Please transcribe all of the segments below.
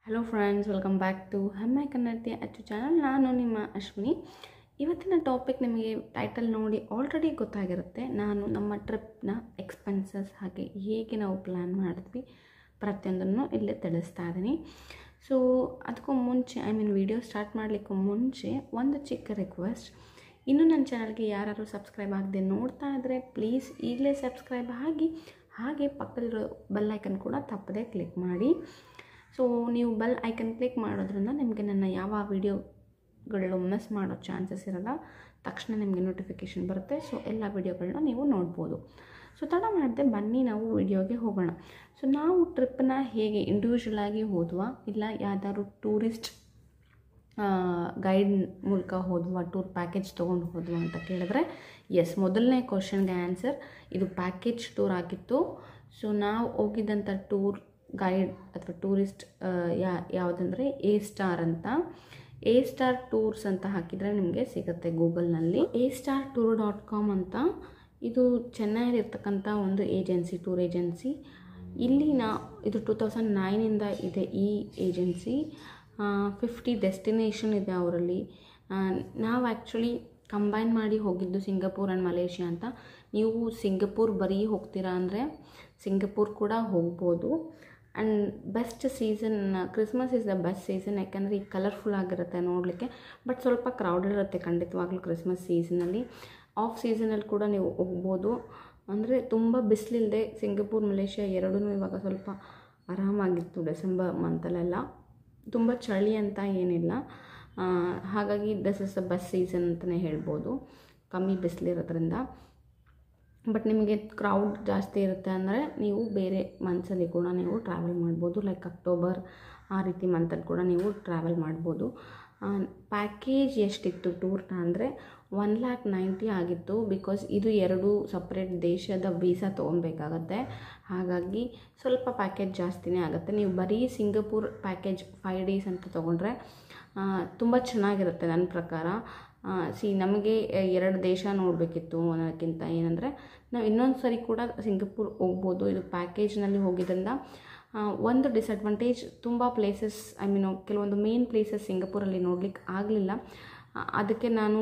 hello friends welcome back to ಹೆಮ್ಮೆ ಕನ್ನಡತಿ ಅಚ್ಚು ಚಾನಲ್ ನಾನು ನಿಮ್ಮ ಅಶ್ವಿನಿ ಇವತ್ತಿನ ಟಾಪಿಕ್ ನಿಮಗೆ ಟೈಟಲ್ ನೋಡಿ ಆಲ್ರೆಡಿ ಗೊತ್ತಾಗಿರುತ್ತೆ ನಾನು ನಮ್ಮ ಟ್ರಿಪ್ನ ಎಕ್ಸ್ಪೆನ್ಸಸ್ ಹಾಗೆ ಹೇಗೆ ನಾವು ಪ್ಲ್ಯಾನ್ ಮಾಡಿದ್ವಿ ಪ್ರತಿಯೊಂದನ್ನು ಇಲ್ಲೇ ತಿಳಿಸ್ತಾ ಇದ್ದೀನಿ ಸೊ ಅದಕ್ಕೂ ಮುಂಚೆ ಐ ಮೀನ್ ವಿಡಿಯೋ ಸ್ಟಾರ್ಟ್ ಮಾಡಲಿಕ್ಕೂ ಮುಂಚೆ ಒಂದು ಚಿಕ್ಕ ರಿಕ್ವೆಸ್ಟ್ ಇನ್ನೂ ನನ್ನ ಚಾನಲ್ಗೆ ಯಾರು ಸಬ್ಸ್ಕ್ರೈಬ್ ಆಗದೆ ನೋಡ್ತಾ ಇದ್ದರೆ ಪ್ಲೀಸ್ ಈಗಲೇ ಸಬ್ಸ್ಕ್ರೈಬ್ ಆಗಿ ಹಾಗೆ ಪಕ್ಕದಲ್ಲಿರೋ ಬೆಲ್ ಐಕನ್ ಕೂಡ ತಪ್ಪದೆ ಕ್ಲಿಕ್ ಮಾಡಿ ಸೊ ನೀವು ಬೆಲ್ ಐಕನ್ ಕ್ಲಿಕ್ ಮಾಡೋದ್ರಿಂದ ನಿಮಗೆ ನನ್ನ ಯಾವ ವೀಡಿಯೋಗಳು ಮಿಸ್ ಮಾಡೋ ಚಾನ್ಸಸ್ ಇರಲ್ಲ ತಕ್ಷಣ ನಿಮಗೆ ನೋಟಿಫಿಕೇಷನ್ ಬರುತ್ತೆ ಸೊ ಎಲ್ಲ ವೀಡಿಯೋಗಳನ್ನ ನೀವು ನೋಡ್ಬೋದು ಸೊ ತಡ ಮಾಡದೆ ಬನ್ನಿ ನಾವು ವಿಡಿಯೋಗೆ ಹೋಗೋಣ ಸೊ ನಾವು ಟ್ರಿಪ್ಪನ್ನ ಹೇಗೆ ಇಂಡಿವಿಜುವಲ್ ಆಗಿ ಹೋದ್ವಾ ಇಲ್ಲ ಯಾವ್ದಾದ್ರು ಟೂರಿಸ್ಟ್ ಗೈಡ್ ಮೂಲಕ ಹೋದ್ವಾ ಟೂರ್ ಪ್ಯಾಕೇಜ್ ತೊಗೊಂಡು ಹೋದ್ವಾ ಅಂತ ಕೇಳಿದ್ರೆ ಎಸ್ ಮೊದಲನೇ ಕ್ವಶನ್ಗೆ ಆನ್ಸರ್ ಇದು ಪ್ಯಾಕೇಜ್ ಟೂರ್ ಆಗಿತ್ತು ಸೊ ನಾವು ಹೋಗಿದ್ದಂಥ ಟೂರ್ ಗೈಡ್ ಅಥವಾ ಟೂರಿಸ್ಟ್ ಯಾ ಯಾವುದಂದರೆ ಎ ಸ್ಟಾರ್ ಅಂತ ಎ ಸ್ಟಾರ್ ಟೂರ್ಸ್ ಅಂತ ಹಾಕಿದರೆ ನಿಮಗೆ ಸಿಗುತ್ತೆ ಗೂಗಲ್ನಲ್ಲಿ A star tour dot com ಅಂತ ಇದು ಚೆನ್ನೈಲಿರ್ತಕ್ಕಂಥ ಒಂದು ಏಜೆನ್ಸಿ ಟೂರ್ ಏಜೆನ್ಸಿ ಇಲ್ಲಿ ನಾ ಇದು ಟೂ ತೌಸಂಡ್ ನೈನಿಂದ ಇದೆ ಈ ಏಜೆನ್ಸಿ ಫಿಫ್ಟಿ ಡೆಸ್ಟಿನೇಷನ್ ಇದೆ ಅವರಲ್ಲಿ ನಾವು ಆ್ಯಕ್ಚುಲಿ ಕಂಬೈನ್ ಮಾಡಿ ಹೋಗಿದ್ದು ಸಿಂಗಪೂರ್ ಆ್ಯಂಡ್ ಮಲೇಷ್ಯಾ ಅಂತ ನೀವು ಸಿಂಗಪೂರ್ ಬರೀ ಹೋಗ್ತೀರಾ ಅಂದರೆ ಸಿಂಗಪೂರ್ ಕೂಡ ಹೋಗ್ಬೋದು and best season Christmas is the best season ಯಾಕಂದರೆ ಈಗ ಕಲರ್ಫುಲ್ ಆಗಿರುತ್ತೆ ನೋಡಲಿಕ್ಕೆ ಬಟ್ ಸ್ವಲ್ಪ ಕ್ರೌಡೆಡ್ ಇರುತ್ತೆ ಖಂಡಿತವಾಗ್ಲೂ ಕ್ರಿಸ್ಮಸ್ ಸೀಸನಲ್ಲಿ ಆಫ್ ಸೀಸನಲ್ಲಿ ಕೂಡ ನೀವು ಹೋಗ್ಬೋದು ಅಂದರೆ ತುಂಬ ಬಿಸಿಲಿಲ್ಲದೆ ಸಿಂಗಪೂರ್ ಮಲೇಷ್ಯಾ ಎರಡೂ ಇವಾಗ ಸ್ವಲ್ಪ ಆರಾಮಾಗಿತ್ತು ಡಿಸೆಂಬರ್ ಮಂತಲ್ಲೆಲ್ಲ ತುಂಬ ಚಳಿ ಅಂತ ಏನಿಲ್ಲ ಹಾಗಾಗಿ this is the best season ಅಂತಲೇ ಹೇಳ್ಬೋದು ಕಮ್ಮಿ ಬಿಸಿಲಿರೋದ್ರಿಂದ ಬಟ್ ನಿಮಗೆ ಕ್ರೌಡ್ ಜಾಸ್ತಿ ಇರುತ್ತೆ ಅಂದರೆ ನೀವು ಬೇರೆ ಮಂತ್ಸಲ್ಲಿ ಕೂಡ ನೀವು ಟ್ರಾವೆಲ್ ಮಾಡ್ಬೋದು ಲೈಕ್ ಅಕ್ಟೋಬರ್ ಆ ರೀತಿ ಮಂತಲ್ಲಿ ಕೂಡ ನೀವು ಟ್ರಾವೆಲ್ ಮಾಡ್ಬೋದು ಪ್ಯಾಕೇಜ್ ಎಷ್ಟಿತ್ತು ಟೂರ್ನ ಅಂದರೆ ಒನ್ ಲ್ಯಾಕ್ ನೈಂಟಿ ಆಗಿತ್ತು ಬಿಕಾಸ್ ಇದು ಎರಡು ಸಪ್ರೇಟ್ ದೇಶದ ವೀಸಾ ತೊಗೊಬೇಕಾಗತ್ತೆ ಹಾಗಾಗಿ ಸ್ವಲ್ಪ ಪ್ಯಾಕೇಜ್ ಜಾಸ್ತಿನೇ ಆಗುತ್ತೆ ನೀವು ಬರೀ ಸಿಂಗಪೂರ್ ಪ್ಯಾಕೇಜ್ ಫೈವ್ ಡೇಸ್ ಅಂತ ತೊಗೊಂಡ್ರೆ ತುಂಬ ಚೆನ್ನಾಗಿರುತ್ತೆ ನನ್ನ ಪ್ರಕಾರ ಸಿ ನಮಗೆ ಎರಡು ದೇಶ ನೋಡಬೇಕಿತ್ತು ಅನ್ನೋದಕ್ಕಿಂತ ಏನಂದರೆ ನಾವು ಇನ್ನೊಂದು ಸರಿ ಕೂಡ ಸಿಂಗಪೂರ್ ಹೋಗ್ಬೋದು ಇದು ಪ್ಯಾಕೇಜ್ನಲ್ಲಿ ಹೋಗಿದ್ದರಿಂದ ಒಂದು ಡಿಸಡ್ವಾಂಟೇಜ್ ತುಂಬ ಪ್ಲೇಸಸ್ ಐ ಮೀನ್ ಕೆಲವೊಂದು ಮೇನ್ ಪ್ಲೇಸಸ್ ಸಿಂಗಪೂರಲ್ಲಿ ನೋಡ್ಲಿಕ್ಕೆ ಆಗಲಿಲ್ಲ ಅದಕ್ಕೆ ನಾನು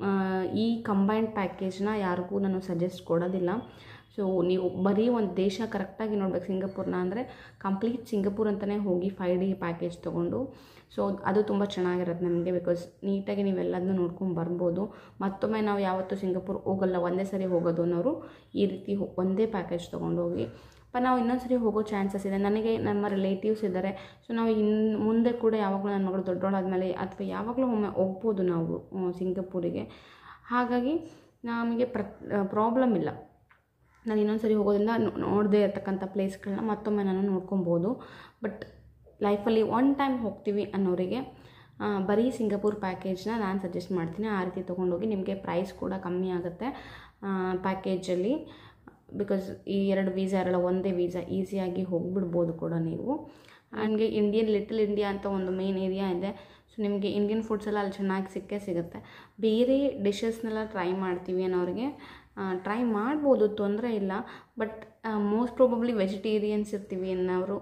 ಈ ಕಂಬೈನ್ಡ್ ಪ್ಯಾಕೇಜ್ನ ಯಾರಿಗೂ ನಾನು ಸಜೆಸ್ಟ್ ಕೊಡೋದಿಲ್ಲ ಸೊ ನೀವು ಬರೀ ಒಂದು ದೇಶ ಕರೆಕ್ಟಾಗಿ ನೋಡ್ಬೇಕು ಸಿಂಗಪೂರ್ನ ಅಂದರೆ ಕಂಪ್ಲೀಟ್ ಸಿಂಗಪೂರ್ ಅಂತಲೇ ಹೋಗಿ ಫೈವ್ ಡೇ ಪ್ಯಾಕೇಜ್ ತೊಗೊಂಡು ಸೊ ಅದು ತುಂಬ ಚೆನ್ನಾಗಿರುತ್ತೆ ನಮಗೆ ಬಿಕಾಸ್ ನೀಟಾಗಿ ನೀವೆಲ್ಲದನ್ನೂ ನೋಡ್ಕೊಂಡು ಬರ್ಬೋದು ಮತ್ತೊಮ್ಮೆ ನಾವು ಯಾವತ್ತೂ ಸಿಂಗಪೂರ್ ಹೋಗಲ್ಲ ಒಂದೇ ಸರಿ ಹೋಗೋದು ಅನ್ನೋರು ಈ ರೀತಿ ಒಂದೇ ಪ್ಯಾಕೇಜ್ ತೊಗೊಂಡೋಗಿ ಪ ನಾವು ಇನ್ನೊಂದು ಸರಿ ಹೋಗೋ ಚಾನ್ಸಸ್ ಇದೆ ನನಗೆ ನಮ್ಮ ರಿಲೇಟಿವ್ಸ್ ಇದ್ದಾರೆ ಸೊ ನಾವು ಇನ್ನು ಮುಂದೆ ಕೂಡ ಯಾವಾಗಲೂ ನನ್ನ ಮಗಳು ದೊಡ್ಡವಳಾದ್ಮೇಲೆ ಅಥವಾ ಯಾವಾಗಲೂ ಒಮ್ಮೆ ಹೋಗ್ಬೋದು ನಾವು ಸಿಂಗಪೂರಿಗೆ ಹಾಗಾಗಿ ನಮಗೆ ಪ್ರ ಪ್ರಾಬ್ಲಮ್ ಇಲ್ಲ ನಾನು ಇನ್ನೊಂದು ಸರಿ ಹೋಗೋದ್ರಿಂದ ನೋಡದೇ ಇರ್ತಕ್ಕಂಥ ಪ್ಲೇಸ್ಗಳನ್ನ ಮತ್ತೊಮ್ಮೆ ನಾನು ನೋಡ್ಕೊಬೋದು ಬಟ್ ಲೈಫಲ್ಲಿ ಒನ್ ಟೈಮ್ ಹೋಗ್ತೀವಿ ಅನ್ನೋರಿಗೆ ಬರೀ ಸಿಂಗಪೂರ್ ಪ್ಯಾಕೇಜ್ನ ನಾನು ಸಜೆಸ್ಟ್ ಮಾಡ್ತೀನಿ ಆ ರೀತಿ ತೊಗೊಂಡೋಗಿ ನಿಮಗೆ ಪ್ರೈಸ್ ಕೂಡ ಕಮ್ಮಿ ಆಗುತ್ತೆ ಪ್ಯಾಕೇಜಲ್ಲಿ ಬಿಕಾಸ್ ಈ ಎರಡು ವೀಸಾ ಇರಲ್ಲ ಒಂದೇ ವೀಸಾ ಈಸಿಯಾಗಿ ಹೋಗ್ಬಿಡ್ಬೋದು ಕೂಡ ನೀವು ನನಗೆ ಇಂಡಿಯನ್ ಲಿಟಲ್ ಇಂಡಿಯಾ ಅಂತ ಒಂದು ಮೇನ್ ಏರಿಯಾ ಇದೆ ಸೊ ನಿಮಗೆ ಇಂಡಿಯನ್ ಫುಡ್ಸ್ ಎಲ್ಲ ಅಲ್ಲಿ ಚೆನ್ನಾಗಿ ಸಿಕ್ಕೇ ಸಿಗುತ್ತೆ ಬೇರೆ ಡಿಶಸ್ನೆಲ್ಲ ಟ್ರೈ ಮಾಡ್ತೀವಿ ಅನ್ನೋರಿಗೆ ಟ್ರೈ ಮಾಡ್ಬೋದು ತೊಂದರೆ ಇಲ್ಲ ಬಟ್ ಮೋಸ್ಟ್ ಪ್ರಾಬಬ್ಲಿ ವೆಜಿಟೇರಿಯನ್ಸ್ ಇರ್ತೀವಿ ಅನ್ನೋರು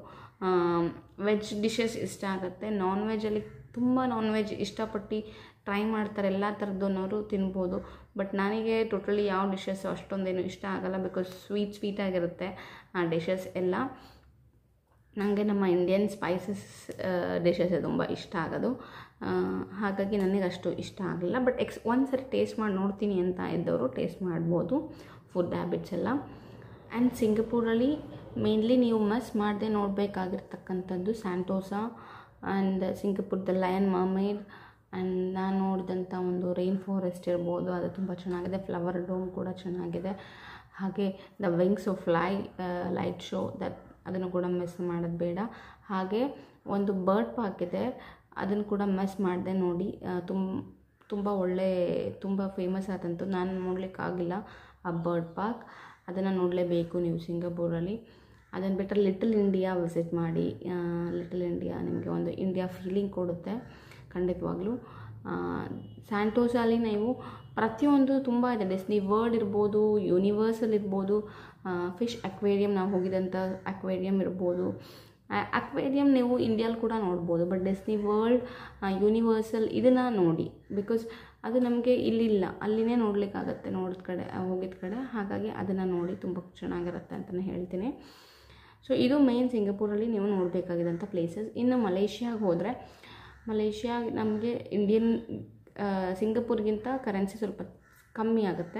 ವೆಜ್ ಡಿಶಸ್ ಇಷ್ಟ ಆಗುತ್ತೆ ನಾನ್ ವೆಜ್ಜಲ್ಲಿ ತುಂಬ ನಾನ್ ವೆಜ್ ಇಷ್ಟಪಟ್ಟು ಟ್ರೈ ಮಾಡ್ತಾರೆ ಎಲ್ಲ ಥರದ್ದನ್ನವರು ತಿನ್ಬೋದು ಬಟ್ ನನಗೆ ಟೋಟಲಿ ಯಾವ ಡಿಶಸ್ ಅಷ್ಟೊಂದೇನು ಇಷ್ಟ ಆಗಲ್ಲ ಬಿಕಾಸ್ ಸ್ವೀಟ್ ಸ್ವೀಟಾಗಿರುತ್ತೆ ಆ ಡಿಶಸ್ ಎಲ್ಲ ನನಗೆ ನಮ್ಮ ಇಂಡಿಯನ್ ಸ್ಪೈಸಸ್ ಡಿಶಸ್ಸೇ ತುಂಬ ಇಷ್ಟ ಆಗೋದು ಹಾಗಾಗಿ ನನಗೆ ಅಷ್ಟು ಇಷ್ಟ ಆಗಲಿಲ್ಲ ಬಟ್ ಎಕ್ಸ್ ಒಂದು ಸರಿ ಟೇಸ್ಟ್ ಮಾಡಿ ನೋಡ್ತೀನಿ ಅಂತ ಇದ್ದವರು ಟೇಸ್ಟ್ ಮಾಡ್ಬೋದು ಫುಡ್ ಹ್ಯಾಬಿಟ್ಸ್ ಎಲ್ಲ ಆ್ಯಂಡ್ ಸಿಂಗಪೂರಲ್ಲಿ ಮೇನ್ಲಿ ನೀವು ಮಿಸ್ ಮಾಡದೆ ನೋಡಬೇಕಾಗಿರ್ತಕ್ಕಂಥದ್ದು ಸ್ಯಾಂಟೋಸಾ ಆ್ಯಂಡ್ ಸಿಂಗಪುರದ ಲಯನ್ ಮರ್ಮೇಡ್ ಆ್ಯಂಡ್ ನಾನು ನೋಡಿದಂಥ ಒಂದು ರೈನ್ ಫಾರೆಸ್ಟ್ ಇರ್ಬೋದು ಅದು ತುಂಬ ಚೆನ್ನಾಗಿದೆ ಫ್ಲವರ್ ಡೋಮ್ ಕೂಡ ಚೆನ್ನಾಗಿದೆ ಹಾಗೆ the wings of fly light show that ಅದನ್ನು ಕೂಡ ಮಿಸ್ ಮಾಡೋದು ಬೇಡ ಹಾಗೆ ಒಂದು ಬರ್ಡ್ ಪಾರ್ಕ್ ಇದೆ ಅದನ್ನು ಕೂಡ ಮಿಸ್ ಮಾಡಿದೆ ನೋಡಿ ತುಂಬ ತುಂಬ ಒಳ್ಳೆ ತುಂಬ ಫೇಮಸ್ ಆದಂಥದ್ದು ನಾನು ನೋಡಲಿಕ್ಕಾಗಿಲ್ಲ ಆ ಬರ್ಡ್ ಪಾರ್ಕ್ ಅದನ್ನು ನೋಡಲೇಬೇಕು ನೀವು ಸಿಂಗಪೂರಲ್ಲಿ ಅದನ್ನು ಬಿಟ್ಟರೆ ಲಿಟಲ್ ಇಂಡಿಯಾ ವಿಸಿಟ್ ಮಾಡಿ ಲಿಟಲ್ ಇಂಡಿಯಾ ನಿಮಗೆ ಒಂದು ಇಂಡಿಯಾ ಫೀಲಿಂಗ್ ಕೊಡುತ್ತೆ ಖಂಡಿತವಾಗ್ಲೂ ಸ್ಯಾಂಟೋಸಲ್ಲಿ ನೀವು ಪ್ರತಿಯೊಂದು ತುಂಬ ಇದೆ ಡಿಸ್ನಿ ವರ್ಲ್ಡ್ ಇರ್ಬೋದು ಯೂನಿವರ್ಸಲ್ ಇರ್ಬೋದು ಫಿಶ್ ಅಕ್ವೇರಿಯಂ ನಾವು ಹೋಗಿದಂಥ ಅಕ್ವೇರಿಯಂ ಇರ್ಬೋದು ಅಕ್ವೇರಿಯಂ ನೀವು ಇಂಡಿಯಲ್ಲಿ ಕೂಡ ನೋಡ್ಬೋದು ಬಟ್ ಡಿಸ್ನಿ ವರ್ಲ್ಡ್ ಯೂನಿವರ್ಸಲ್ ಇದನ್ನು ನೋಡಿ ಬಿಕಾಸ್ ಅದು ನಮಗೆ ಇಲ್ಲಿಲ್ಲ ಅಲ್ಲಿನೇ ನೋಡಲಿಕ್ಕಾಗತ್ತೆ ನೋಡಿದ ಕಡೆ ಹೋಗಿದ ಕಡೆ ಹಾಗಾಗಿ ಅದನ್ನು ನೋಡಿ ತುಂಬ ಚೆನ್ನಾಗಿರುತ್ತೆ ಅಂತಲೇ ಹೇಳ್ತೀನಿ ಸೊ ಇದು ಮೇನ್ ಸಿಂಗಪೂರಲ್ಲಿ ನೀವು ನೋಡಬೇಕಾಗಿದ್ದಂಥ ಪ್ಲೇಸಸ್ ಇನ್ನು ಮಲೇಷ್ಯಾಗೆ ಹೋದರೆ ಮಲೇಷ್ಯಾ ನಮಗೆ ಇಂಡಿಯನ್ ಸಿಂಗಪೂರ್ಗಿಂತ ಕರೆನ್ಸಿ ಸ್ವಲ್ಪ ಕಮ್ಮಿ ಆಗುತ್ತೆ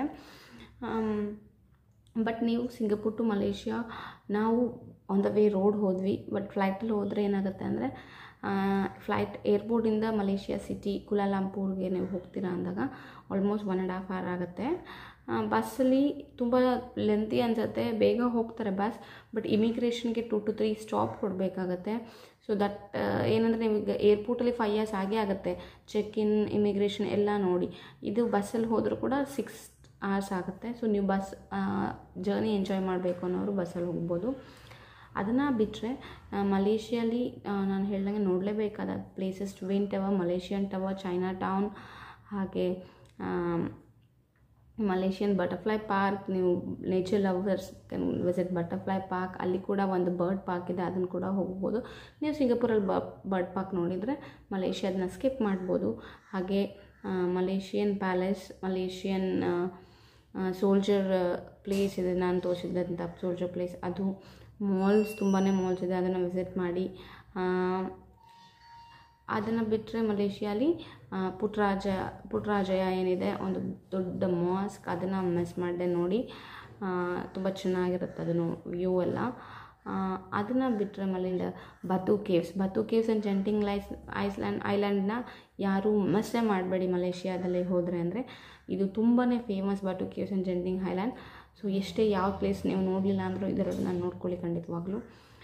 ಬಟ್ ನೀವು ಸಿಂಗಪೂರ್ ಟು ಮಲೇಷ್ಯಾ ನಾವು ಆನ್ ದ ವೇ ರೋಡ್ ಹೋದ್ವಿ ಬಟ್ ಫ್ಲೈಟಲ್ಲಿ ಹೋದರೆ ಏನಾಗುತ್ತೆ ಅಂದರೆ ಫ್ಲೈಟ್ ಏರ್ಪೋರ್ಟಿಂದ ಮಲೇಷ್ಯಾ ಸಿಟಿ ಕುಲಾಲಂಪೂರ್ಗೆ ನೀವು ಹೋಗ್ತೀರಾ ಅಂದಾಗ almost one and half hour ಆಗುತ್ತೆ ಬಸ್ಸಲ್ಲಿ ತುಂಬ ಲೆಂತಿ ಅನಿಸುತ್ತೆ ಬೇಗ ಹೋಗ್ತಾರೆ ಬಸ್ ಬಟ್ ಇಮಿಗ್ರೇಷನ್ಗೆ ಟು ಟು ತ್ರೀ ಸ್ಟಾಪ್ ಕೊಡಬೇಕಾಗತ್ತೆ ಸೊ ದಟ್ ಏನಂದರೆ ನಿಮಗೆ ಏರ್ಪೋರ್ಟಲ್ಲಿ ಫೈವ್ ಇಯರ್ಸ್ ಆಗೇ ಆಗುತ್ತೆ ಚೆಕ್ ಇನ್ ಇಮಿಗ್ರೇಷನ್ ಎಲ್ಲ ನೋಡಿ ಇದು ಬಸ್ಸಲ್ಲಿ ಹೋದರೂ ಕೂಡ ಸಿಕ್ಸ್ ಅವರ್ಸ್ ಆಗುತ್ತೆ ಸೊ ನೀವು ಬಸ್ ಜರ್ನಿ ಎಂಜಾಯ್ ಮಾಡಬೇಕು ಅನ್ನೋರು ಬಸ್ಸಲ್ಲಿ ಹೋಗ್ಬೋದು ಅದನ್ನು ಬಿಟ್ಟರೆ ಮಲೇಷ್ಯಲ್ಲಿ ನಾನು ಹೇಳ್ದಂಗೆ ನೋಡಲೇಬೇಕಾದ places twin tower Malaysian tower Chinatown ಹಾಗೆ ಮಲೇಷಿಯನ್ ಬಟರ್ಫ್ಲೈ ಪಾರ್ಕ್ ನೀವು nature lovers can visit butterfly park ಅಲ್ಲಿ ಕೂಡ ಒಂದು ಬರ್ಡ್ ಪಾರ್ಕ್ ಇದೆ ಅದನ್ನು ಕೂಡ ಹೋಗ್ಬೋದು ನೀವು ಸಿಂಗಪುರಲ್ಲಿ ಬರ್ಡ್ ಪಾರ್ಕ್ ನೋಡಿದರೆ ಮಲೇಷ್ಯಾದನ್ನ ಸ್ಕಿಪ್ ಮಾಡ್ಬೋದು ಹಾಗೆ Malaysian palace Malaysian soldier place ಇದೆ ನಾನು ತೋರಿಸಿದಂಥ ಸೋಲ್ಜರ್ ಪ್ಲೇಸ್ ಅದು ಮಾಲ್ಸ್ ತುಂಬಾ ಮಾಲ್ಸ್ ಇದೆ ಅದನ್ನು ವಿಸಿಟ್ ಮಾಡಿ ಅದನ್ನು ಬಿಟ್ಟರೆ ಮಲೇಷ್ಯಾಲಿ ಪುಟ್ರಾಜ ಪುಟ್ರಾಜಯ ಏನಿದೆ ಒಂದು ದೊಡ್ಡ ಮಾಸ್ಕ್ ಅದನ್ನು ಮಿಸ್ ಮಾಡಿದೆ ನೋಡಿ ತುಂಬ ಚೆನ್ನಾಗಿರುತ್ತೆ ಅದನ್ನು ವ್ಯೂ ಎಲ್ಲ ಅದನ್ನು ಬಿಟ್ಟರೆ ಮಲ್ಲಿಂದ Batu caves Batu caves and Genting ಲೈಸ್ ಐಸ್ಲ್ಯಾಂಡ್ ಐಲ್ಯಾಂಡ್ನ ಯಾರೂ ಮಿಸ್ಸೇ ಮಾಡಬೇಡಿ ಮಲೇಷ್ಯಾದಲ್ಲಿ ಹೋದರೆ ಅಂದರೆ ಇದು ತುಂಬಾ famous Batu caves and Genting island so ಎಷ್ಟೇ ಯಾವ ಪ್ಲೇಸ್ ನೀವು ನೋಡಲಿಲ್ಲ ಅಂದರೂ ಇದರನ್ನು ನೋಡ್ಕೊಳ್ಳಿ ಖಂಡಿತವಾಗ್ಲೂ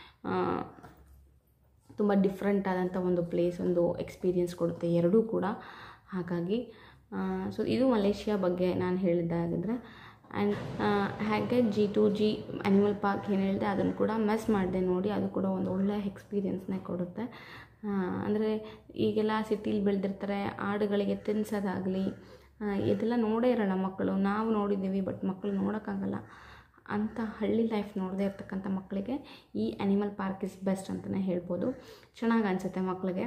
ತುಂಬ ಡಿಫ್ರೆಂಟ್ ಆದಂಥ ಒಂದು ಪ್ಲೇಸ್ ಒಂದು ಎಕ್ಸ್ಪೀರಿಯೆನ್ಸ್ ಕೊಡುತ್ತೆ ಎರಡೂ ಕೂಡ ಹಾಗಾಗಿ ಸೊ ಇದು ಮಲೇಷ್ಯಾ ಬಗ್ಗೆ ನಾನು ಹೇಳಿದ್ದಾಗಿದ್ದರೆ ಆ್ಯಂಡ್ ಹಾಗೆ G to G animal park ಏನು ಹೇಳಿದೆ ಅದನ್ನು ಕೂಡ ಮಿಸ್ ಮಾಡಿದೆ ನೋಡಿ ಅದು ಕೂಡ ಒಂದು ಒಳ್ಳೆಯ ಎಕ್ಸ್ಪೀರಿಯೆನ್ಸ್ನೇ ಕೊಡುತ್ತೆ ಅಂದರೆ ಈಗೆಲ್ಲ ಸಿಟೀಲಿ ಬೆಳೆದಿರ್ತಾರೆ ಆಡುಗಳಿಗೆ ತಿನ್ಸೋದಾಗಲಿ ಇದೆಲ್ಲ ನೋಡೇ ಇರೋಲ್ಲ ಮಕ್ಕಳು ನಾವು ನೋಡಿದ್ದೀವಿ ಬಟ್ ಮಕ್ಕಳು ನೋಡೋಕ್ಕಾಗಲ್ಲ ಅಂಥ ಹಳ್ಳಿ ಲೈಫ್ ನೋಡದೇ ಇರ್ತಕ್ಕಂಥ ಮಕ್ಕಳಿಗೆ ಈ ಆ್ಯನಿಮಲ್ ಪಾರ್ಕ್ ಇಸ್ ಬೆಸ್ಟ್ ಅಂತಲೇ ಹೇಳ್ಬೋದು ಚೆನ್ನಾಗಿ ಅನಿಸುತ್ತೆ ಮಕ್ಕಳಿಗೆ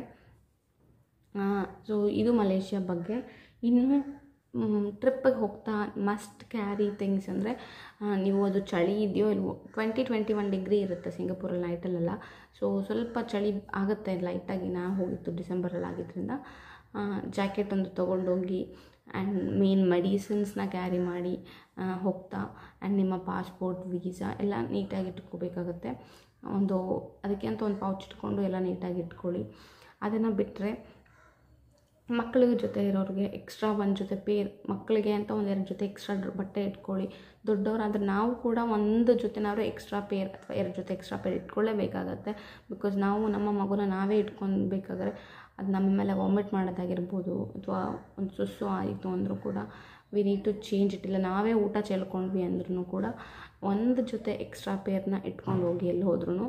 ಸೊ ಇದು ಮಲೇಷ್ಯಾ ಬಗ್ಗೆ ಇನ್ನು ಟ್ರಿಪ್ಪಿಗೆ ಹೋಗ್ತಾ ಮಸ್ಟ್ ಕ್ಯಾರಿ ಥಿಂಗ್ಸ್ ಅಂದರೆ ನೀವು ಅದು ಚಳಿ ಇದೆಯೋ ಇಲ್ವೋ ಟ್ವೆಂಟಿ ಟ್ವೆಂಟಿ ಒನ್ ಡಿಗ್ರಿ ಇರುತ್ತೆ ಸಿಂಗಪೂರಲ್ಲಿ ನೈಟಲ್ಲೆಲ್ಲ ಸೊ ಸ್ವಲ್ಪ ಚಳಿ ಆಗುತ್ತೆ ಲೈಟಾಗಿ ನಾ ಹೋಗಿತ್ತು ಡಿಸೆಂಬರಲ್ಲಿ ಆಗಿದ್ದರಿಂದ ಜಾಕೆಟ್ ಒಂದು ತೊಗೊಂಡೋಗಿ ಆ್ಯಂಡ್ ಮೇನ್ ಮೆಡಿಸಿನ್ಸ್ನ ಕ್ಯಾರಿ ಮಾಡಿ ಹೋಗ್ತಾ ಆ್ಯಂಡ್ ನಿಮ್ಮ ಪಾಸ್ಪೋರ್ಟ್ ವೀಸಾ ಎಲ್ಲ ನೀಟಾಗಿ ಇಟ್ಕೋಬೇಕಾಗತ್ತೆ ಒಂದು ಅದಕ್ಕೆ ಅಂತ ಒಂದು ಪೌಚ್ ಇಟ್ಕೊಂಡು ಎಲ್ಲ ನೀಟಾಗಿ ಇಟ್ಕೊಳ್ಳಿ ಅದನ್ನು ಬಿಟ್ಟರೆ ಮಕ್ಕಳ ಜೊತೆ ಇರೋರಿಗೆ ಎಕ್ಸ್ಟ್ರಾ ಒಂದು ಜೊತೆ ಪೇರ್ ಮಕ್ಕಳಿಗೆ ಅಂತ ಒಂದೆರಡು ಜೊತೆ ಎಕ್ಸ್ಟ್ರಾ ಬಟ್ಟೆ ಇಟ್ಕೊಳ್ಳಿ ದೊಡ್ಡವರಾದ್ರೆ ನಾವು ಕೂಡ ಒಂದು ಜೊತೆನಾದ್ರೂ ಎಕ್ಸ್ಟ್ರಾ ಪೇರ್ ಅಥವಾ ಎರಡು ಜೊತೆ ಎಕ್ಸ್ಟ್ರಾ ಪೇರ್ ಇಟ್ಕೊಳ್ಳೇಬೇಕಾಗತ್ತೆ ಬಿಕಾಸ್ ನಾವು ನಮ್ಮ ಮಗುನ ನಾವೇ ಇಟ್ಕೊಬೇಕಾದ್ರೆ ಅದು ನಮ್ಮ ಮೇಲೆ ವಾಮಿಟ್ ಮಾಡೋದಾಗಿರ್ಬೋದು ಅಥವಾ ಒಂದು ಸುಸ್ಸು ಆಯಿತು ಅಂದರೂ ಕೂಡ we need to change it ಇಲ್ಲ ನಾವೇ ಊಟ ಚೆಲ್ಕೊಂಡ್ವಿ ಅಂದ್ರೂ ಕೂಡ ಒಂದು ಜೊತೆ ಎಕ್ಸ್ಟ್ರಾ ಪೇರ್ನ ಇಟ್ಕೊಂಡು ಹೋಗಿ ಎಲ್ಲಿ ಹೋದ್ರೂ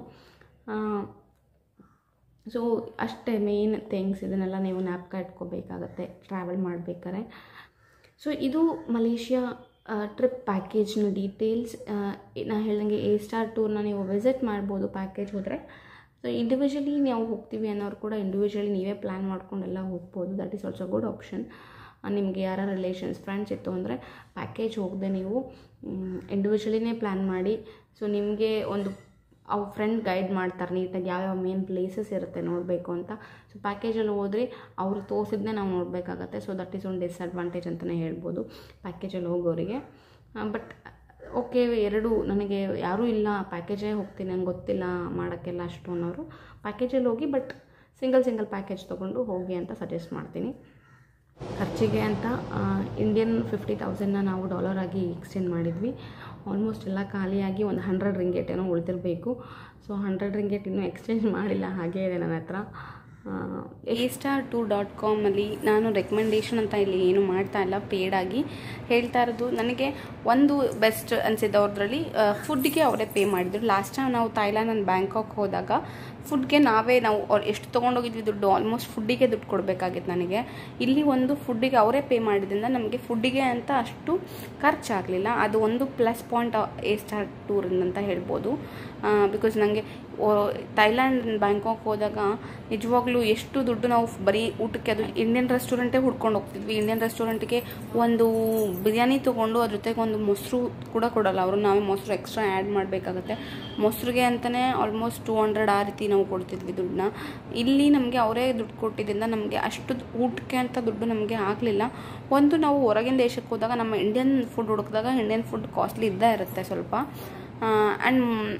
ಸೊ ಅಷ್ಟೇ ಮೇನ್ ಥಿಂಗ್ಸ್ ಇದನ್ನೆಲ್ಲ ನೀವು ನ್ಯಾಪ್ಕ ಇಟ್ಕೋಬೇಕಾಗತ್ತೆ ಟ್ರಾವೆಲ್ ಮಾಡಬೇಕಾದ್ರೆ ಸೊ ಇದು ಮಲೇಷ್ಯಾ ಟ್ರಿಪ್ ಪ್ಯಾಕೇಜ್ನ ಡೀಟೇಲ್ಸ್ ನಾನು ಹೇಳ್ದಂಗೆ ಎ ಸ್ಟಾರ್ ಟೂರ್ನ ನೀವು ವಿಸಿಟ್ ಮಾಡ್ಬೋದು ಪ್ಯಾಕೇಜ್ ಹೋದರೆ ಸೊ ಇಂಡಿವಿಜುವಲಿ ನಾವು ಹೋಗ್ತೀವಿ ಅನ್ನೋರು ಕೂಡ ಇಂಡಿವಿಜುವಲಿ ನೀವೇ ಪ್ಲ್ಯಾನ್ ಮಾಡ್ಕೊಂಡೆಲ್ಲ ಹೋಗ್ಬೋದು that is also good option ನಿಮಗೆ ಯಾರ ರಿಲೇಷನ್ಸ್ ಫ್ರೆಂಡ್ಸ್ ಇತ್ತು ಅಂದರೆ ಪ್ಯಾಕೇಜ್ ಹೋಗದೆ ನೀವು ಇಂಡಿವಿಜುವಲಿನೇ ಪ್ಲ್ಯಾನ್ ಮಾಡಿ ಸೊ ನಿಮಗೆ ಒಂದು ಅವ್ರ ಫ್ರೆಂಡ್ ಗೈಡ್ ಮಾಡ್ತಾರೆ ನೀಟಾಗಿ ಯಾವ್ಯಾವ ಮೇನ್ ಪ್ಲೇಸಸ್ ಇರುತ್ತೆ ನೋಡಬೇಕು ಅಂತ ಸೊ ಪ್ಯಾಕೇಜಲ್ಲಿ ಹೋದ್ರೆ ಅವರು ತೋರಿಸಿದ್ನೇ ನಾವು ನೋಡಬೇಕಾಗತ್ತೆ ಸೊ ದಟ್ ಈಸ್ ಒಂದು ಡಿಸ್ಅಡ್ವಾಂಟೇಜ್ ಅಂತಲೇ ಹೇಳ್ಬೋದು ಪ್ಯಾಕೇಜಲ್ಲಿ ಹೋಗೋರಿಗೆ ಬಟ್ ಓಕೆ ಎರಡು ನನಗೆ ಯಾರೂ ಇಲ್ಲ ಪ್ಯಾಕೇಜೇ ಹೋಗ್ತೀನಿ ನಂಗೆ ಗೊತ್ತಿಲ್ಲ ಮಾಡೋಕ್ಕೆಲ್ಲ ಅಷ್ಟು ಅನ್ನೋರು ಪ್ಯಾಕೇಜಲ್ಲಿ ಹೋಗಿ ಬಟ್ ಸಿಂಗಲ್ ಸಿಂಗಲ್ ಪ್ಯಾಕೇಜ್ ತೊಗೊಂಡು ಹೋಗಿ ಅಂತ ಸಜೆಸ್ಟ್ ಮಾಡ್ತೀನಿ ಖರ್ಚಿಗೆ ಅಂತ ಇಂಡಿಯನ್ ಫಿಫ್ಟಿ ತೌಸಂಡ್ನ ನಾವು ಡಾಲರ್ ಆಗಿ ಎಕ್ಸ್ಚೇಂಜ್ ಮಾಡಿದ್ವಿ ಆಲ್ಮೋಸ್ಟ್ ಎಲ್ಲ ಖಾಲಿಯಾಗಿ ಒಂದು ಹಂಡ್ರೆಡ್ ರಿಂಗೇಟ್ ಏನೋ ಉಳಿದಿರಬೇಕು ಸೊ ಹಂಡ್ರೆಡ್ ರಿಂಗೇಟ್ ಇನ್ನೂ ಎಕ್ಸ್ಚೇಂಜ್ ಮಾಡಿಲ್ಲ ಹಾಗೇ ಇದೆ ನನ್ನ ಹತ್ರ ಎ ಸ್ಟಾರ್ ಟು ಡಾಟ್ ಕಾಮಲ್ಲಿ ನಾನು ರೆಕಮೆಂಡೇಷನ್ ಅಂತ ಇಲ್ಲಿ ಏನು ಮಾಡ್ತಾ ಇಲ್ಲ ಪೇಡಾಗಿ ಹೇಳ್ತಾ ಇರೋದು ನನಗೆ ಒಂದು ಬೆಸ್ಟ್ ಅನಿಸಿದ್ದವ್ರದ್ರಲ್ಲಿ ಫುಡ್ಗೆ ಅವರೇ ಪೇ ಮಾಡಿದ್ರು ಲಾಸ್ಟ್ ಟೈಮ್ ನಾವು ಥೈಲ್ಯಾಂಡ್ ಆ್ಯಂಡ್ ಬ್ಯಾಂಕಾಕ್ ಹೋದಾಗ ಫುಡ್ಗೆ ನಾವೇ ನಾವು ಅವ್ರು ಎಷ್ಟು ತೊಗೊಂಡೋಗಿದ್ವಿ ದುಡ್ಡು ಆಲ್ಮೋಸ್ಟ್ ಫುಡ್ಡಿಗೆ ದುಡ್ಡು ಕೊಡಬೇಕಾಗಿತ್ತು ನನಗೆ ಇಲ್ಲಿ ಒಂದು ಫುಡ್ಡಿಗೆ ಅವರೇ ಪೇ ಮಾಡಿದ್ರಿಂದ ನಮಗೆ ಫುಡ್ಡಿಗೆ ಅಂತ ಅಷ್ಟು ಖರ್ಚಾಗಲಿಲ್ಲ ಅದು ಒಂದು plus point A star tour ಅಂತ ಹೇಳ್ಬೋದು ಬಿಕಾಸ್ ನನಗೆ ಥೈಲ್ಯಾಂಡ್ ಬ್ಯಾಂಕಾಕ್ ಹೋದಾಗ ನಿಜವಾಗ್ಲೂ ಎಷ್ಟು ದುಡ್ಡು ನಾವು ಬರೀ ಊಟಕ್ಕೆ ಅದು ಇಂಡಿಯನ್ ರೆಸ್ಟೋರೆಂಟೇ ಹುಡ್ಕೊಂಡು ಹೋಗ್ತಿದ್ವಿ ಇಂಡಿಯನ್ ರೆಸ್ಟೋರೆಂಟ್ಗೆ ಒಂದು ಬಿರಿಯಾನಿ ತೊಗೊಂಡು ಅದ್ರ ಜೊತೆಗೆ ಒಂದು ಮೊಸರು ಕೂಡ ಕೊಡಲ್ಲ ಅವರು ನಾವೇ ಮೊಸರು ಎಕ್ಸ್ಟ್ರಾ ಆ್ಯಡ್ ಮಾಡಬೇಕಾಗತ್ತೆ ಮೊಸರಿಗೆ ಅಂತಲೇ ಆಲ್ಮೋಸ್ಟ್ ಟೂ ಹಂಡ್ರೆಡ್ ಆ ರೀತಿ ನಾವು ಕೊಡ್ತಿದ್ವಿ ದುಡ್ಡನ್ನ ಇಲ್ಲಿ ನಮಗೆ ಅವರೇ ದುಡ್ಡು ಕೊಟ್ಟಿದ್ದರಿಂದ ನಮಗೆ ಅಷ್ಟು ಊಟಕ್ಕೆ ಅಂತ ದುಡ್ಡು ನಮಗೆ ಆಗಲಿಲ್ಲ ಒಂದು ನಾವು ಹೊರಗಿನ ದೇಶಕ್ಕೆ ಹೋದಾಗ ನಮ್ಮ ಇಂಡಿಯನ್ ಫುಡ್ ಹುಡುಕಿದಾಗ ಇಂಡಿಯನ್ ಫುಡ್ ಕಾಸ್ಟ್ಲಿ ಇದ್ದೇ ಇರುತ್ತೆ ಸ್ವಲ್ಪ ಆ್ಯಂಡ್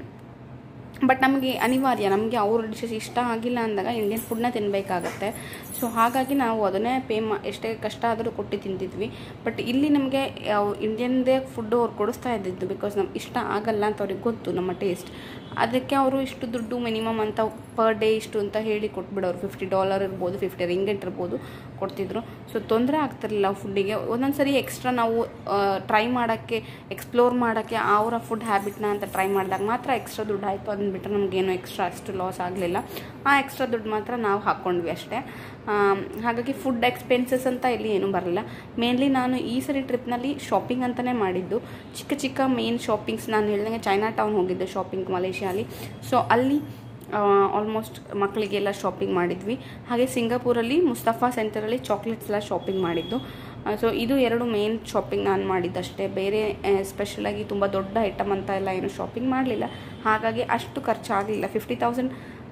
ಬಟ್ ನಮಗೆ ಅನಿವಾರ್ಯ ನಮಗೆ ಅವ್ರ ಡಿಶಸ್ ಇಷ್ಟ ಆಗಿಲ್ಲ ಅಂದಾಗ ಇಂಡಿಯನ್ ಫುಡ್ನ ತಿನ್ನಬೇಕಾಗತ್ತೆ ಸೊ ಹಾಗಾಗಿ ನಾವು ಅದನ್ನೇ ಪೇ ಮಾ ಎಷ್ಟೇ ಕಷ್ಟ ಆದರೂ ಕೊಟ್ಟು ತಿಂತಿದ್ವಿ ಬಟ್ ಇಲ್ಲಿ ನಮಗೆ ಇಂಡಿಯನ್ದೇ ಫುಡ್ಡು ಅವ್ರು ಕೊಡಿಸ್ತಾ ಇದ್ದಿದ್ದು ಬಿಕಾಸ್ ನಮ್ಗೆ ಇಷ್ಟ ಆಗಲ್ಲ ಅಂತ ಅವ್ರಿಗೆ ಗೊತ್ತು ನಮ್ಮ ಟೇಸ್ಟ್ ಅದಕ್ಕೆ ಅವರು ಇಷ್ಟು ದುಡ್ಡು ಮಿನಿಮಮ್ ಅಂತ ಪರ್ ಡೇ ಇಷ್ಟು ಅಂತ ಹೇಳಿ ಕೊಟ್ಬಿಡೋರು ಫಿಫ್ಟಿ ಡಾಲರ್ ಇರ್ಬೋದು ಫಿಫ್ಟಿ ರಿಂಗೆಟ್ ಇರ್ಬೋದು ಕೊಡ್ತಿದ್ರು ಸೊ ತೊಂದರೆ ಆಗ್ತಿರಲಿಲ್ಲ ಫುಡ್ಡಿಗೆ ಒಂದೊಂದು ಸರಿ ಎಕ್ಸ್ಟ್ರಾ ನಾವು ಟ್ರೈ ಮಾಡೋಕ್ಕೆ ಎಕ್ಸ್ಪ್ಲೋರ್ ಮಾಡೋಕ್ಕೆ ಅವರ ಫುಡ್ ಹ್ಯಾಬಿಟ್ನ ಅಂತ ಟ್ರೈ ಮಾಡಿದಾಗ ಮಾತ್ರ ಎಕ್ಸ್ಟ್ರಾ ದುಡ್ಡು ಆಯಿತು ಅದನ್ನ ಬಿಟ್ಟರೆ ನಮಗೇನು ಎಕ್ಸ್ಟ್ರಾ ಅಷ್ಟು ಲಾಸ್ ಆಗಲಿಲ್ಲ ಆ ಎಕ್ಸ್ಟ್ರಾ ದುಡ್ಡು ಮಾತ್ರ ನಾವು ಹಾಕ್ಕೊಂಡ್ವಿ ಅಷ್ಟೇ ಹಾಗಾಗಿ ಫುಡ್ ಎಕ್ಸ್ಪೆನ್ಸಸ್ ಅಂತ ಇಲ್ಲಿ ಏನೂ ಬರಲಿಲ್ಲ ಮೇನ್ಲಿ ನಾನು ಈ ಸರಿ ಟ್ರಿಪ್ನಲ್ಲಿ ಶಾಪಿಂಗ್ ಅಂತಲೇ ಮಾಡಿದ್ದು ಚಿಕ್ಕ ಚಿಕ್ಕ ಮೇನ್ ಶಾಪಿಂಗ್ಸ್ ನಾನು ಹೇಳ್ದಂಗೆ ಚೈನಾ ಟೌನ್ ಹೋಗಿದ್ದೆ ಶಾಪಿಂಗ್ ಮಲೇಷ್ಯಾಲಿ ಸೊ ಅಲ್ಲಿ ಆಲ್ಮೋಸ್ಟ್ ಮಕ್ಕಳಿಗೆಲ್ಲ ಶಾಪಿಂಗ್ ಮಾಡಿದ್ವಿ ಹಾಗೆ ಸಿಂಗಾಪುರಲ್ಲಿ ಮುಸ್ತಫಾ ಸೆಂಟರಲ್ಲಿ ಚಾಕ್ಲೇಟ್ಸ್ ಎಲ್ಲ ಶಾಪಿಂಗ್ ಮಾಡಿದ್ದು ಸೊ ಇದು ಎರಡು ಮೇನ್ ಶಾಪಿಂಗ್ ನಾನು ಮಾಡಿದ್ದಷ್ಟೇ ಬೇರೆ ಸ್ಪೆಷಲಾಗಿ ತುಂಬ ದೊಡ್ಡ ಐಟಮ್ ಅಂತ ಎಲ್ಲ ಏನು ಶಾಪಿಂಗ್ ಮಾಡಲಿಲ್ಲ ಹಾಗಾಗಿ ಅಷ್ಟು ಖರ್ಚಾಗಲಿಲ್ಲ ಫಿಫ್ಟಿ ತೌಸಂಡ್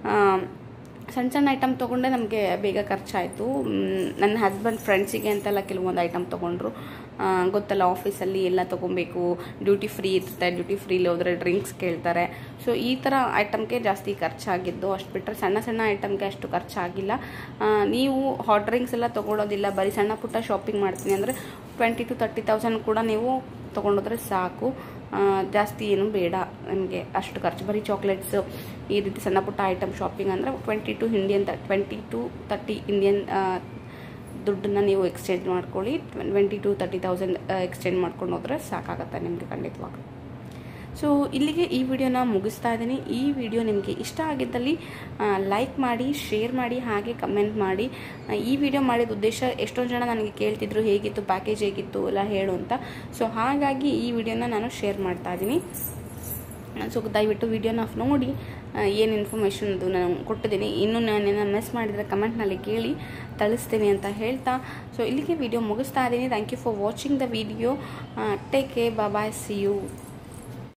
ಸಣ್ಣ ಸಣ್ಣ ಐಟಮ್ ತೊಗೊಂಡೆ ನಮಗೆ ಬೇಗ ಖರ್ಚಾಯಿತು ನನ್ನ ಹಸ್ಬೆಂಡ್ ಫ್ರೆಂಡ್ಸಿಗೆ ಅಂತೆಲ್ಲ ಕೆಲವೊಂದು ಐಟಮ್ ತೊಗೊಂಡ್ರು ಗೊತ್ತಲ್ಲ ಆಫೀಸಲ್ಲಿ ಎಲ್ಲ ತೊಗೊಬೇಕು ಡ್ಯೂಟಿ ಫ್ರೀ ಇರುತ್ತೆ ಡ್ಯೂಟಿ ಫ್ರೀಲಿ ಹೋದರೆ ಡ್ರಿಂಕ್ಸ್ ಕೇಳ್ತಾರೆ ಸೊ ಈ ಥರ ಐಟಮ್ಗೆ ಜಾಸ್ತಿ ಖರ್ಚಾಗಿದ್ದು ಅಷ್ಟು ಬಿಟ್ಟರೆ ಸಣ್ಣ ಸಣ್ಣ ಐಟಮ್ಗೆ ಅಷ್ಟು ಖರ್ಚಾಗಿಲ್ಲ ನೀವು ಹಾಟ್ ಡ್ರಿಂಕ್ಸ್ ಎಲ್ಲ ತೊಗೊಳೋದಿಲ್ಲ ಬರೀ ಸಣ್ಣ ಪುಟ್ಟ ಶಾಪಿಂಗ್ ಮಾಡ್ತೀನಿ ಅಂದರೆ ಟ್ವೆಂಟಿ ಟು ತರ್ಟಿ ತೌಸಂಡ್ ಕೂಡ ನೀವು ತೊಗೊಂಡೋದ್ರೆ ಸಾಕು ಜಾಸ್ತಿ ಏನು ಬೇಡ ನಮಗೆ ಅಷ್ಟು ಖರ್ಚು ಬರೀ ಚಾಕ್ಲೇಟ್ಸು ಈ ರೀತಿ ಸಣ್ಣ ಪುಟ್ಟ ಐಟಮ್ ಶಾಪಿಂಗ್ ಅಂದರೆ twenty to Indian twenty to thirty Indian ದುಡ್ಡನ್ನ ನೀವು ಎಕ್ಸ್ಚೇಂಜ್ ಮಾಡ್ಕೊಳ್ಳಿ twenty to thirty thousand exchange ಮಾಡ್ಕೊಂಡು ಹೋದರೆ ಸಾಕಾಗತ್ತೆ ನಿಮಗೆ ಖಂಡಿತವಾಗ್ಲೂ ಸೊ ಇಲ್ಲಿಗೆ ಈ ವಿಡಿಯೋನ ಮುಗಿಸ್ತಾ ಇದ್ದೀನಿ ಈ ವಿಡಿಯೋ ನಿಮಗೆ ಇಷ್ಟ ಆಗಿದ್ದಲ್ಲಿ ಲೈಕ್ ಮಾಡಿ ಶೇರ್ ಮಾಡಿ ಹಾಗೆ ಕಮೆಂಟ್ ಮಾಡಿ ಈ ವಿಡಿಯೋ ಮಾಡಿದ ಉದ್ದೇಶ ಎಷ್ಟೊಂದು ಜನ ನನಗೆ ಕೇಳ್ತಿದ್ರು ಹೇಗಿತ್ತು ಪ್ಯಾಕೇಜ್ ಹೇಗಿತ್ತು ಎಲ್ಲ ಹೇಳು ಅಂತ ಸೊ ಹಾಗಾಗಿ ಈ ವಿಡಿಯೋನ ನಾನು ಶೇರ್ ಮಾಡ್ತಾ ಇದ್ದೀನಿ ಸೊ ದಯವಿಟ್ಟು ವಿಡಿಯೋನ ನೋಡಿ ಏನು ಇನ್ಫಾರ್ಮೇಷನ್ ಅದು ನಾನು ಕೊಟ್ಟಿದ್ದೀನಿ ಇನ್ನೂ ನಾನು ಮಿಸ್ ಮಾಡಿದರೆ ಕಮೆಂಟ್ನಲ್ಲಿ ಕೇಳಿ ತಿಳಿಸ್ತೀನಿ ಅಂತ ಹೇಳ್ತಾ ಸೊ ಇಲ್ಲಿಗೆ ವಿಡಿಯೋ ಮುಗಿಸ್ತಾ ಇದ್ದೀನಿ thank you for watching the video take care bye C you